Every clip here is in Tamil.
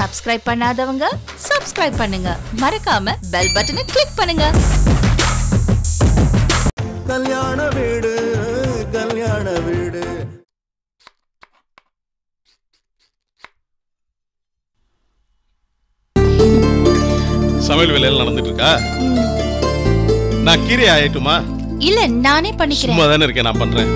சப்ஸ்கிரைப் பண்ணாதவங்க சப்ஸ்கிரைப் பண்ணுங்க மறக்காம பெல் பட்டனை கிளிக் பண்ணுங்க கல்யாண வீடு கல்யாண வீடு சமையல் வேலையெல்லாம் நடந்துட்டு இருக்கா நான் கீரை ஆயிட்டுமா இல்ல நானே பண்ணிக்கிறேன் சும்மா தானே இருக்கேன் நான் பண்றேன்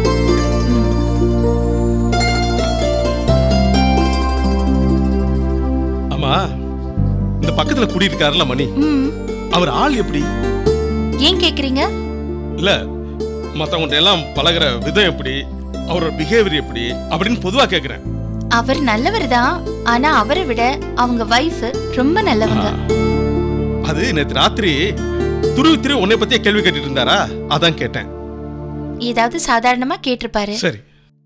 ஆமா இந்த பக்கத்துல குடியிருக்காருல மணி ம், அவர் ஆள் எப்படி ஏன் கேக்குறீங்க இல்ல மத்தவங்க எல்லாம் பழகுற விதம் எப்படி அவரோட பிஹேவியர் எப்படி அப்படின்னு பொதுவா கேக்குறேன் அவர் நல்லவர் தான் ஆனா அவரை விட அவங்க வைஃப் ரொம்ப நல்லவங்க அது நேத்து ராத்திரி துருவி துருவி உன்னை பத்தியே கேள்வி கேட்டுட்டு இருந்தாரா அதான் கேட்டேன் ஏதாவது சாதாரணமா கேட்டிருப்பாரு சரி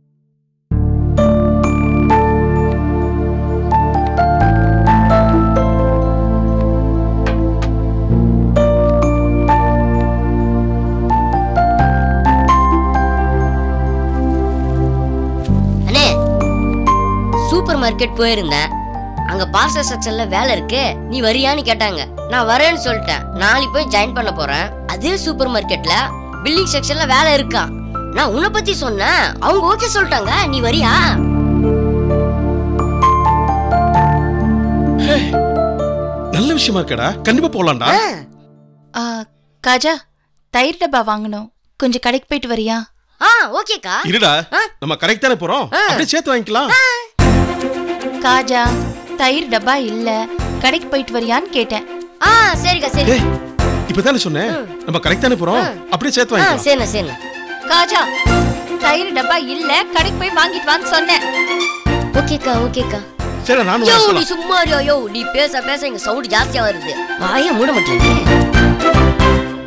அண்ணே சூப்பர் மார்க்கெட் போயிருந்தேன் அங்க பார்சல் செக்ஷன்ல வேலை இருக்கு நீ வரியான்னு கேட்டாங்க நான் வரேன்னு சொல்லிட்டேன் நாளைக்கு போய் ஜாயின் பண்ண போறேன் அதே சூப்பர் மார்க்கெட்ல பில்டிங் செக்ஷன்ல வேலை இருக்கா நான் உன்னை பத்தி சொன்னேன் அவங்க ஓகே சொல்லிட்டாங்க நீ வரியா நல்ல விஷயமா இருக்கடா கண்டிப்பா போலாம்டா ஆ, ஆ, காஜா தயிர் டப்பா வாங்கணும் கொஞ்சம் கடைக்கு போயிட்டு வரியா ஆ ஓகேக்கா இருடா ஆ. நம்ம கரெக்ட் தானே போறோம் ஆ. அப்படியே சேர்த்து வாங்கிக்கலாம் காஜா தயிர் டப்பா இல்ல கடைக்கு போயிட்டு வரியான்னு கேட்டேன் ஆ சரிக்கா சரி ஏய் இப்பதானே சொன்னேன் நம்ம கரெக்ட் தானே போறோம் அப்படியே சேர்த்து ஆ வாங்கிக்கலாம் சரிண்ணா சரிண்ணா காஜா தயிர் டப்பா இல்ல கடைக்கு போய் வாங்கிட்டு வான்னு சொன்னேன் ஓகேக்கா ஓகேக்கா சரி நானும் யோ வரேன் நீ சொல்லலாம். சும்மா இரு, யோ நீ பேச பேச இங்க சவுண்ட் ஜாஸ்தியா வருது வாய மூட மாட்டேங்க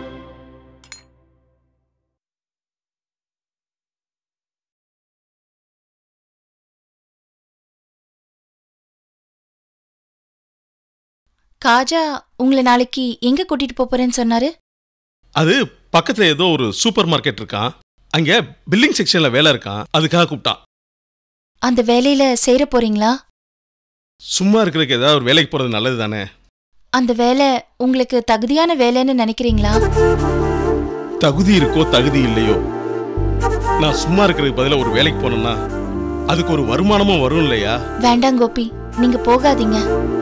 காஜா உங்களை நாளைக்கு எங்க கூட்டிட்டு போப் போறேன்னு சொன்னாரு அது பக்கத்துல ஏதோ ஒரு சூப்பர் மார்க்கெட் இருக்கான் அங்க பில்லிங் செக்ஷன்ல வேலை இருக்கான் அதுக்காக கூப்பிட்டான் அந்த வேலையில சேர போறீங்களா சும்மா இருக்கிறதுக்கு ஏதாவது ஒரு வேலைக்கு போறது நல்லது தானே அந்த வேலை உங்களுக்கு தகுதியான வேலைன்னு நினைக்கிறீங்களா தகுதி இருக்கோ தகுதி இல்லையோ நான் சும்மா இருக்கிறதுக்கு பதிலா ஒரு வேலைக்கு போனேன்னா அதுக்கு ஒரு வருமானமும் வரும் இல்லையா வேண்டாம் கோபி நீங்க போகாதீங்க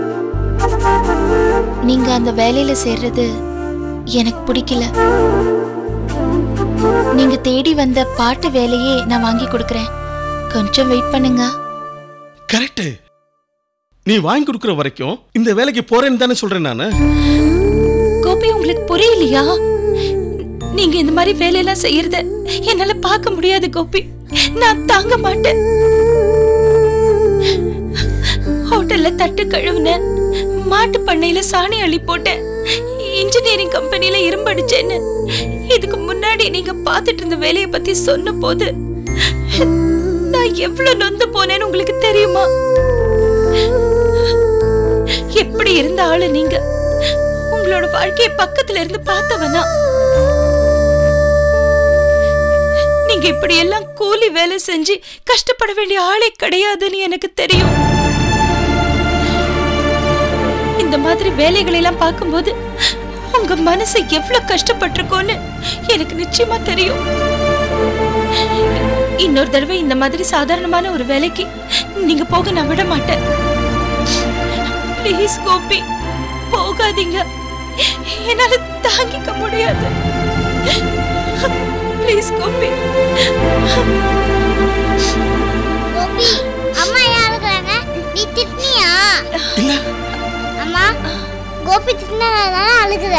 நீங்க அந்த வேலையில சேர்றது எனக்கு பிடிக்கல நீங்க தேடி வந்த பாட்டு வேலையே நான் வாங்கி கொடுக்கறேன் கொஞ்சம் வெயிட் பண்ணுங்க கரெக்ட் நீ வாங்கி கொடுக்குற வரைக்கும் இந்த வேலைக்கு போறேன்னு தானே சொல்றேன் நானு கோபி உங்களுக்கு புரியலையா நீங்க இந்த மாதிரி வேலையெல்லாம் செய்யறத என்னால பார்க்க முடியாது கோபி நான் தாங்க மாட்டேன் ஹோட்டல்ல தட்டு கழுவுனேன் மாட்டு பண்ணையில சாணி அள்ளி போட்டேன் இன்ஜினியரிங் கம்பெனில இரும்படிச்சேன்னு இதுக்கு முன்னாடி நீங்க பார்த்துட்டு இருந்த வேலையை பத்தி சொன்ன போது நான் எவ்வளவு நொந்து போனேன்னு உங்களுக்கு தெரியுமா எப்படி இருந்த ஆளு நீங்க உங்களோட வாழ்க்கையை பக்கத்துல இருந்து பார்த்தவனா நீங்க இப்படி எல்லாம் கூலி வேலை செஞ்சு கஷ்டப்பட வேண்டிய ஆளே கிடையாதுன்னு எனக்கு தெரியும் இந்த மாதிரி வேலைகளை எல்லாம் பார்க்கும்போது உங்க மனசு எவ்வளவு கஷ்டப்பட்டிருக்கோன்னு எனக்கு நிச்சயமா தெரியும் இன்னொரு தடவை இந்த மாதிரி சாதாரணமான ஒரு வேலைக்கு நீங்க போக நான் விட மாட்டேன் ப்ளீஸ் கோபி போகாதீங்க என்னால தாங்கிக்க முடியாது ப்ளீஸ் கோபி கோபி அம்மா ஏன் அழுகுறாங்க நீ திட்டினியா இல்ல அம்மா கோபி திட்டினதால தானே அழுகுற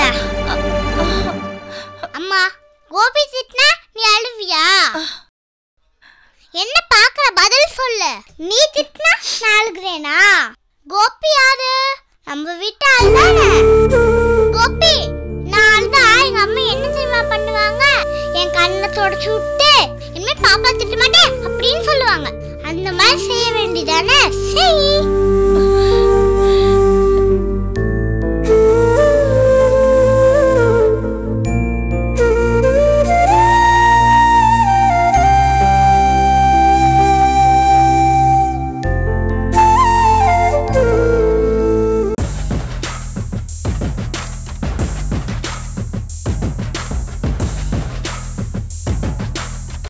அம்மா கோபி திட்டினா நீ அழுவியா என்ன பாக்குற பதில் சொல்லு நீ திட்டினா நான் அழுகுறேனா கோபி யாரு நம்ம வீட்டு ஆள் தானே கோபி நான் அழுதா எங்க அம்மா என்ன தெரியுமா பண்ணுவாங்க என் கண்ணை தொடச்சு விட்டு இனிமே பாப்பா திட்ட மாட்டேன் அப்படின்னு சொல்லுவாங்க அந்த மாதிரி செய்ய வேண்டியதானே செய்